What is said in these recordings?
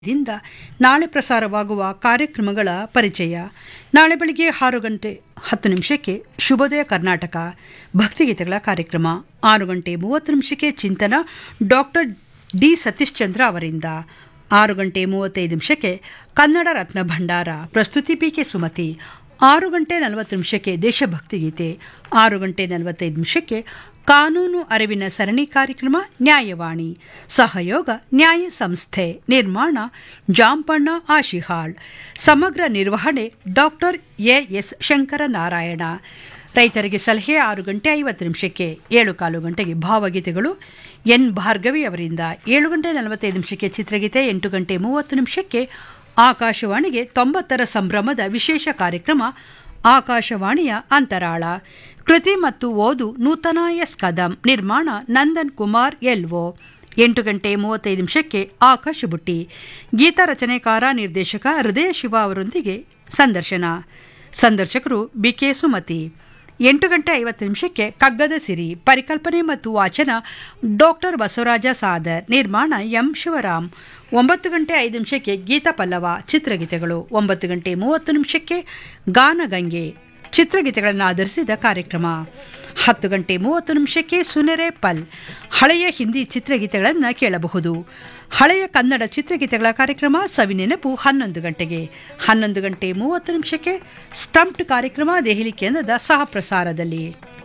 ದಿಂದ ನಾಳೆ ಪ್ರಸಾರವಾಗುವ ಕಾರ್ಯಕ್ರಮಗಳ ಪರಿಚಯ ನಾಳೆ ಬೆಳಿಗ್ಗೆ ಆರು ಗಂಟೆ ಹತ್ತು ನಿಮಿಷಕ್ಕೆ ಶುಭೋದಯ ಕರ್ನಾಟಕ ಭಕ್ತಿಗೀತೆಗಳ ಕಾರ್ಯಕ್ರಮ ಆರು ಗಂಟೆ ಮೂವತ್ತು ನಿಮಿಷಕ್ಕೆ ಚಿಂತನ ಡಾಕ್ಟರ್ ಡಿ ಸತೀಶ್ ಚಂದ್ರ ಅವರಿಂದ ಆರು ಗಂಟೆ ಮೂವತ್ತೈದು ನಿಮಿಷಕ್ಕೆ ಕನ್ನಡ ರತ್ನ ಭಂಡಾರ ಪ್ರಸ್ತುತಿ ಪಿ ಕೆ ಸುಮತಿ ಆರು ಗಂಟೆ ನಲವತ್ತು ನಿಮಿಷಕ್ಕೆ ದೇಶಭಕ್ತಿ ಗೀತೆ ಆರು ಗಂಟೆ ನಲವತ್ತೈದು ನಿಮಿಷಕ್ಕೆ ಕಾನೂನು ಅರಿವಿನ ಸರಣಿ ಕಾರ್ಯಕ್ರಮ ನ್ಯಾಯವಾಣಿ ಸಹಯೋಗ ನ್ಯಾಯ ಸಂಸ್ಥೆ ನಿರ್ಮಾಣ ಜಾಂಪಣ್ಣ ಆಶಿಹಾಳ್ ಸಮಗ್ರ ನಿರ್ವಹಣೆ ಡಾಕ್ಟರ್ ಎ ಎಸ್ ಶಂಕರನಾರಾಯಣ ರೈತರಿಗೆ ಸಲಹೆ ಆರು ಗಂಟೆ ಐವತ್ತು ನಿಮಿಷಕ್ಕೆ ಏಳು ಕಾಲು ಗಂಟೆಗೆ ಭಾವಗೀತೆಗಳು ಎನ್ ಭಾರ್ಗವಿ ಅವರಿಂದ ಏಳು ಗಂಟೆ ನಲವತ್ತೈದು ನಿಮಿಷಕ್ಕೆ ಚಿತ್ರಗೀತೆ ಎಂಟು ಗಂಟೆ ಮೂವತ್ತು ನಿಮಿಷಕ್ಕೆ ಆಕಾಶವಾಣಿಗೆ ತೊಂಬತ್ತರ ಸಂಭ್ರಮದ ವಿಶೇಷ ಕಾರ್ಯಕ್ರಮ ಆಕಾಶವಾಣಿಯ ಅಂತರಾಳ ಕೃತಿ ಮತ್ತು ಓದು ನೂತನ ಎಸ್ ಕದಂ ನಿರ್ಮಾಣ ನಂದನ್ ಕುಮಾರ್ ಎಲ್ಒ ಎಂಟು ಗಂಟೆ ಮೂವತ್ತೈದು ನಿಮಿಷಕ್ಕೆ ಆಕಾಶ ಬುಟ್ಟಿ ಗೀತ ರಚನೆಕಾರ ನಿರ್ದೇಶಕ ಹೃದಯ ಶಿವ ಅವರೊಂದಿಗೆ ಸಂದರ್ಶನ ಸಂದರ್ಶಕರು ಬಿಕೆ ಸುಮತಿ ಎಂಟು ಗಂಟೆ ಐವತ್ತು ನಿಮಿಷಕ್ಕೆ ಕಗ್ಗದ ಸಿರಿ ಪರಿಕಲ್ಪನೆ ಮತ್ತು ವಾಚನ ಡಾಕ್ಟರ್ ಬಸವರಾಜ ಸಾದರ್ ನಿರ್ಮಾಣ ಎಂ ಶಿವರಾಮ್ ಒಂಬತ್ತು ಗಂಟೆ ಐದು ನಿಮಿಷಕ್ಕೆ ಗೀತ ಪಲ್ಲವ ಚಿತ್ರಗೀತೆಗಳು ಒಂಬತ್ತು ಗಂಟೆ ಮೂವತ್ತು ನಿಮಿಷಕ್ಕೆ ಗಾನಗಂಗೆ ಚಿತ್ರಗೀತೆಗಳನ್ನು ಆಧರಿಸಿದ ಕಾರ್ಯಕ್ರಮ ಹತ್ತು ಗಂಟೆ ಮೂವತ್ತು ನಿಮಿಷಕ್ಕೆ ಸುನೆರೆ ಪಲ್ ಹಳೆಯ ಹಿಂದಿ ಚಿತ್ರಗೀತೆಗಳನ್ನು ಕೇಳಬಹುದು ಹಳೆಯ ಕನ್ನಡ ಚಿತ್ರಗೀತೆಗಳ ಕಾರ್ಯಕ್ರಮ ಸವಿನೆನಪು ಹನ್ನೊಂದು ಗಂಟೆಗೆ ಹನ್ನೊಂದು ಗಂಟೆ ಮೂವತ್ತು ನಿಮಿಷಕ್ಕೆ ಸ್ಟಂಪ್ಡ್ ಕಾರ್ಯಕ್ರಮ ದೆಹಲಿ ಕೇಂದ್ರದ ಸಹ ಪ್ರಸಾರದಲ್ಲಿ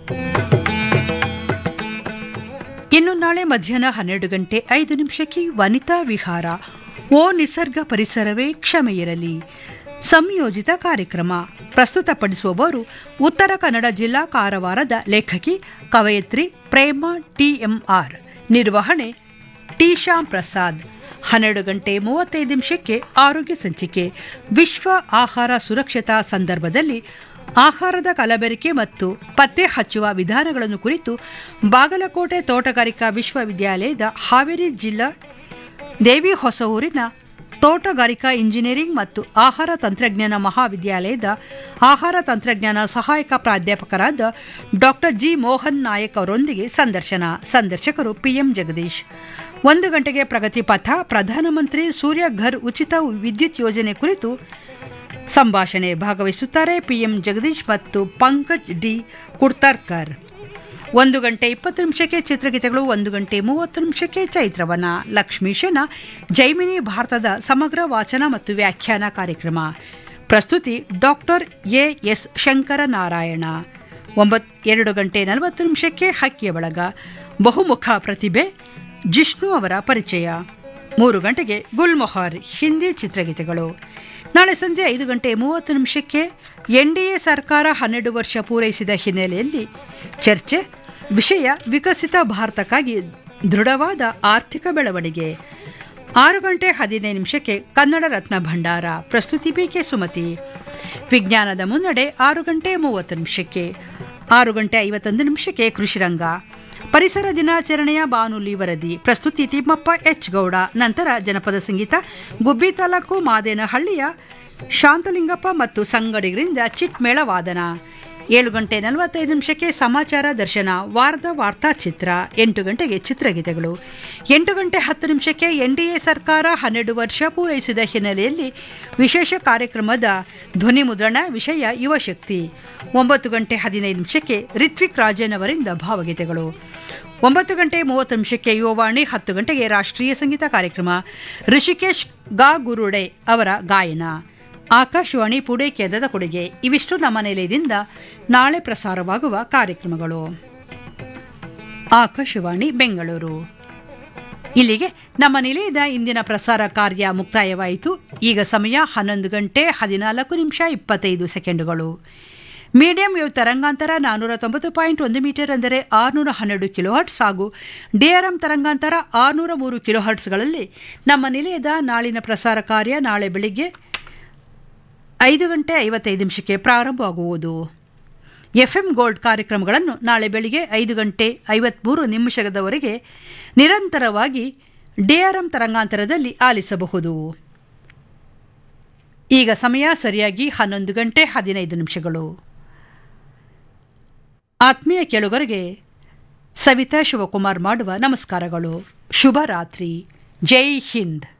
ಇನ್ನು ನಾಳೆ ಮಧ್ಯಾಹ್ನ ಹನ್ನೆರಡು ಗಂಟೆ ಐದು ನಿಮಿಷಕ್ಕೆ ವನಿತಾ ವಿಹಾರ ಓ ನಿಸರ್ಗ ಪರಿಸರವೇ ಕ್ಷಮೆ ಇರಲಿ ಸಂಯೋಜಿತ ಕಾರ್ಯಕ್ರಮ ಪ್ರಸ್ತುತಪಡಿಸುವವರು ಉತ್ತರ ಕನ್ನಡ ಜಿಲ್ಲಾ ಕಾರವಾರದ ಲೇಖಕಿ ಕವಯತ್ರಿ ಪ್ರೇಮ ಟಿಎಂಆರ್ ನಿರ್ವಹಣೆ ಟಿ ಶ್ಯಾಮ್ ಪ್ರಸಾದ್ ಹನ್ನೆರಡು ಗಂಟೆ ಮೂವತ್ತೈದು ನಿಮಿಷಕ್ಕೆ ಆರೋಗ್ಯ ಸಂಚಿಕೆ ವಿಶ್ವ ಆಹಾರ ಸುರಕ್ಷತಾ ಸಂದರ್ಭದಲ್ಲಿ ಆಹಾರದ ಕಲಬೆರಕೆ ಮತ್ತು ಪತ್ತೆ ಹಚ್ಚುವ ವಿಧಾನಗಳನ್ನು ಕುರಿತು ಬಾಗಲಕೋಟೆ ತೋಟಗಾರಿಕಾ ವಿಶ್ವವಿದ್ಯಾಲಯದ ಹಾವೇರಿ ಜಿಲ್ಲಾ ದೇವಿ ಹೊಸೂರಿನ ತೋಟಗಾರಿಕಾ ಇಂಜಿನಿಯರಿಂಗ್ ಮತ್ತು ಆಹಾರ ತಂತ್ರಜ್ಞಾನ ಮಹಾವಿದ್ಯಾಲಯದ ಆಹಾರ ತಂತ್ರಜ್ಞಾನ ಸಹಾಯಕ ಪ್ರಾಧ್ಯಾಪಕರಾದ ಡಾಕ್ಟರ್ ಜಿ ಮೋಹನ್ ನಾಯಕ್ ಅವರೊಂದಿಗೆ ಸಂದರ್ಶನ ಸಂದರ್ಶಕರು ಪಿಎಂ ಜಗದೀಶ್ ಒಂದು ಗಂಟೆಗೆ ಪ್ರಗತಿ ಪಥ ಪ್ರಧಾನಮಂತ್ರಿ ಸೂರ್ಯ ಘರ್ ಉಚಿತ ವಿದ್ಯುತ್ ಯೋಜನೆ ಕುರಿತು ಸಂಭಾಷಣೆ ಭಾಗವಹಿಸುತ್ತಾರೆ ಪಿಎಂ ಜಗದೀಶ್ ಮತ್ತು ಪಂಕಜ್ ಡಿ ಕುಡ್ತರ್ಕರ್ ಒಂದು ಗಂಟೆ ಇಪ್ಪತ್ತು ನಿಮಿಷಕ್ಕೆ ಚಿತ್ರಗೀತೆಗಳು ಒಂದು ಗಂಟೆ ಮೂವತ್ತು ನಿಮಿಷಕ್ಕೆ ಚೈತ್ರವನ ಲಕ್ಷ್ಮೀಶನ ಜೈಮಿನಿ ಭಾರತದ ಸಮಗ್ರ ವಾಚನ ಮತ್ತು ವ್ಯಾಖ್ಯಾನ ಕಾರ್ಯಕ್ರಮ ಪ್ರಸ್ತುತಿ ಡಾಕ್ಟರ್ ಎ ಎಸ್ ಶಂಕರನಾರಾಯಣ ಒಂಬತ್ ಎರಡು ಗಂಟೆ ನಲವತ್ತು ನಿಮಿಷಕ್ಕೆ ಹಕ್ಕಿಯ ಬಳಗ ಬಹುಮುಖ ಪ್ರತಿಭೆ ಜಿಷ್ಣು ಅವರ ಪರಿಚಯ ಮೂರು ಗಂಟೆಗೆ ಗುಲ್ಮೊಹರ್ ಹಿಂದಿ ಚಿತ್ರಗೀತೆಗಳು ನಾಳೆ ಸಂಜೆ ಐದು ಗಂಟೆ ಮೂವತ್ತು ನಿಮಿಷಕ್ಕೆ ಎನ್ಡಿಎ ಸರ್ಕಾರ ಹನ್ನೆರಡು ವರ್ಷ ಪೂರೈಸಿದ ಹಿನ್ನೆಲೆಯಲ್ಲಿ ಚರ್ಚೆ ವಿಷಯ ವಿಕಸಿತ ಭಾರತಕ್ಕಾಗಿ ದೃಢವಾದ ಆರ್ಥಿಕ ಬೆಳವಣಿಗೆ ಆರು ಗಂಟೆ ಹದಿನೈದು ನಿಮಿಷಕ್ಕೆ ಕನ್ನಡ ರತ್ನ ಭಂಡಾರ ಪ್ರಸ್ತುತಿ ಬಿಕೆ ಸುಮತಿ ವಿಜ್ಞಾನದ ಮುನ್ನಡೆ ಆರು ಗಂಟೆ ಮೂವತ್ತು ನಿಮಿಷಕ್ಕೆ ಆರು ಗಂಟೆ ಐವತ್ತೊಂದು ನಿಮಿಷಕ್ಕೆ ಕೃಷಿರಂಗ ಪರಿಸರ ದಿನಾಚರಣೆಯ ಬಾನುಲಿ ವರದಿ ಪ್ರಸ್ತುತಿ ತಿಮ್ಮಪ್ಪ ಎಚ್ ಗೌಡ ನಂತರ ಜನಪದ ಸಂಗೀತ ಗುಬ್ಬಿ ತಾಲೂಕು ಮಾದೇನಹಳ್ಳಿಯ ಶಾಂತಲಿಂಗಪ್ಪ ಮತ್ತು ಸಂಗಡಿಗರಿಂದ ಚಿಟ್ಮೇಳ ವಾದನ ಏಳು ಗಂಟೆ ನಲವತ್ತೈದು ನಿಮಿಷಕ್ಕೆ ಸಮಾಚಾರ ದರ್ಶನ ವಾರದ ವಾರ್ತಾಚಿತ್ರ ಎಂಟು ಗಂಟೆಗೆ ಚಿತ್ರಗೀತೆಗಳು ಎಂಟು ಗಂಟೆ ಹತ್ತು ನಿಮಿಷಕ್ಕೆ ಎನ್ಡಿಎ ಸರ್ಕಾರ ಹನ್ನೆರಡು ವರ್ಷ ಪೂರೈಸಿದ ಹಿನ್ನೆಲೆಯಲ್ಲಿ ವಿಶೇಷ ಕಾರ್ಯಕ್ರಮದ ಧ್ವನಿ ಮುದ್ರಣ ವಿಷಯ ಯುವಶಕ್ತಿ ಒಂಬತ್ತು ಗಂಟೆ ಹದಿನೈದು ನಿಮಿಷಕ್ಕೆ ರಿತ್ವಿಕ್ ರಾಜನ್ ಅವರಿಂದ ಭಾವಗೀತೆಗಳು ಒಂಬತ್ತು ಗಂಟೆ ಮೂವತ್ತು ನಿಮಿಷಕ್ಕೆ ಯುವವಾಣಿ ಹತ್ತು ಗಂಟೆಗೆ ರಾಷ್ಟ್ರೀಯ ಸಂಗೀತ ಕಾರ್ಯಕ್ರಮ ಋಷಿಕೇಶ್ ಗಾ ಗುರುಡೆ ಅವರ ಗಾಯನ ಆಕಾಶವಾಣಿ ಪುಣೆ ಕೇಂದ್ರದ ಕೊಡುಗೆ ಇವಿಷ್ಟು ನಮ್ಮ ನಿಲಯದಿಂದ ನಾಳೆ ಪ್ರಸಾರವಾಗುವ ಕಾರ್ಯಕ್ರಮಗಳು ಆಕಾಶವಾಣಿ ಬೆಂಗಳೂರು ಇಲ್ಲಿಗೆ ನಮ್ಮ ನಿಲಯದ ಇಂದಿನ ಪ್ರಸಾರ ಕಾರ್ಯ ಮುಕ್ತಾಯವಾಯಿತು ಈಗ ಸಮಯ ಹನ್ನೊಂದು ಗಂಟೆ ಹದಿನಾಲ್ಕು ನಿಮಿಷ ಇಪ್ಪತ್ತೈದು ಸೆಕೆಂಡುಗಳು ಮೀಡಿಯಂ ವೇವ್ ತರಂಗಾಂತರ ನಾನ್ನೂರ ತೊಂಬತ್ತು ಪಾಯಿಂಟ್ ಒಂದು ಮೀಟರ್ ಅಂದರೆ ಆರುನೂರ ಹನ್ನೆರಡು ಕಿಲೋಹರ್ಟ್ಸ್ ಹಾಗೂ ಡಿಆರ್ಎಂ ತರಂಗಾಂತರ ಆರುನೂರ ಮೂರು ಕಿಲೋಹರ್ಟ್ಸ್ಗಳಲ್ಲಿ ನಮ್ಮ ನಿಲಯದ ನಾಳಿನ ಪ್ರಸಾರ ಕಾರ್ಯ ನಾಳೆ ಬೆಳಿಗ್ಗೆ ಐದು ಗಂಟೆ ಐವತ್ತೈದು ನಿಮಿಷಕ್ಕೆ ಪ್ರಾರಂಭವಾಗುವುದು ಎಫ್ಎಂ ಗೋಲ್ಡ್ ಕಾರ್ಯಕ್ರಮಗಳನ್ನು ನಾಳೆ ಬೆಳಿಗ್ಗೆ ಐದು ಗಂಟೆ ಐವತ್ಮೂರು ನಿಮಿಷದವರೆಗೆ ನಿರಂತರವಾಗಿ ಡಿಆರ್ಎಂ ತರಂಗಾಂತರದಲ್ಲಿ ಆಲಿಸಬಹುದು ಈಗ ಸಮಯ ಸರಿಯಾಗಿ ಹನ್ನೊಂದು ಗಂಟೆ ಹದಿನೈದು ನಿಮಿಷಗಳು ಆತ್ಮೀಯ ಕೆಳುಗರಿಗೆ ಸವಿತಾ ಶಿವಕುಮಾರ್ ಮಾಡುವ ನಮಸ್ಕಾರಗಳು ಶುಭ ರಾತ್ರಿ ಜೈ ಹಿಂದ್